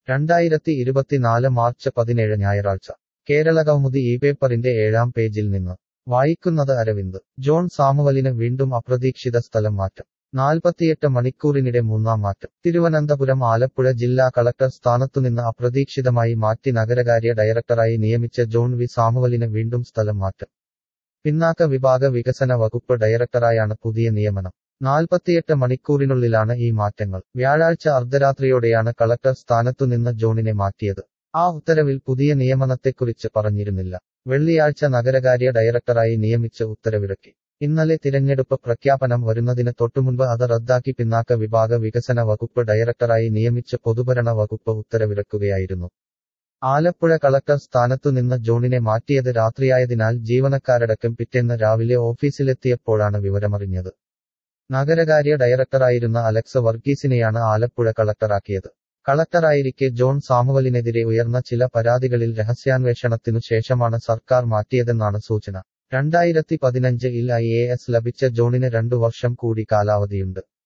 രണ്ടായിരത്തി ഇരുപത്തിനാല് മാർച്ച് പതിനേഴ് ഞായറാഴ്ച കേരളകൗമുദി ഈ പേപ്പറിന്റെ ഏഴാം പേജിൽ നിന്ന് വായിക്കുന്നത് അരവിന്ദ് ജോൺ സാമുവലിന് വീണ്ടും അപ്രതീക്ഷിത സ്ഥലം മാറ്റം നാൽപ്പത്തിയെട്ട് മണിക്കൂറിനിടെ മൂന്നാം മാറ്റം തിരുവനന്തപുരം ആലപ്പുഴ ജില്ലാ കളക്ടർ സ്ഥാനത്തുനിന്ന് അപ്രതീക്ഷിതമായി മാറ്റി നഗരകാര്യ ഡയറക്ടറായി നിയമിച്ച ജോൺ വി സാമുവലിന് വീണ്ടും സ്ഥലം മാറ്റം പിന്നാക്ക വിഭാഗ വികസന വകുപ്പ് ഡയറക്ടറായാണ് പുതിയ നിയമനം നാൽപ്പത്തിയെട്ട് മണിക്കൂറിനുള്ളിലാണ് ഈ മാറ്റങ്ങൾ വ്യാഴാഴ്ച അർദ്ധരാത്രിയോടെയാണ് കളക്ടർ സ്ഥാനത്തുനിന്ന് ജോണിനെ മാറ്റിയത് ആ ഉത്തരവിൽ പുതിയ നിയമനത്തെക്കുറിച്ച് പറഞ്ഞിരുന്നില്ല വെള്ളിയാഴ്ച നഗരകാര്യ ഡയറക്ടറായി നിയമിച്ച് ഉത്തരവിറക്കി ഇന്നലെ തിരഞ്ഞെടുപ്പ് പ്രഖ്യാപനം വരുന്നതിന് തൊട്ടുമുൻപ് അത് റദ്ദാക്കി പിന്നാക്ക വിഭാഗ വികസന വകുപ്പ് ഡയറക്ടറായി നിയമിച്ച് പൊതുഭരണ വകുപ്പ് ഉത്തരവിറക്കുകയായിരുന്നു ആലപ്പുഴ കളക്ടർ സ്ഥാനത്തുനിന്ന് ജോണിനെ മാറ്റിയത് രാത്രിയായതിനാൽ ജീവനക്കാരടക്കം പിറ്റേന്ന് രാവിലെ ഓഫീസിലെത്തിയപ്പോഴാണ് വിവരമറിഞ്ഞത് നഗരകാര്യ ഡയറക്ടറായിരുന്ന അലക്സ് വർഗീസിനെയാണ് ആലപ്പുഴ കളക്ടറാക്കിയത് കളക്ടറായിരിക്കെ ജോൺ സാമുവലിനെതിരെ ഉയർന്ന ചില പരാതികളിൽ രഹസ്യാന്വേഷണത്തിനു ശേഷമാണ് സർക്കാർ മാറ്റിയതെന്നാണ് സൂചന രണ്ടായിരത്തി പതിനഞ്ചിൽ ഐ എ എസ് ലഭിച്ച ജോണിന് രണ്ടു വർഷം കൂടി കാലാവധിയുണ്ട്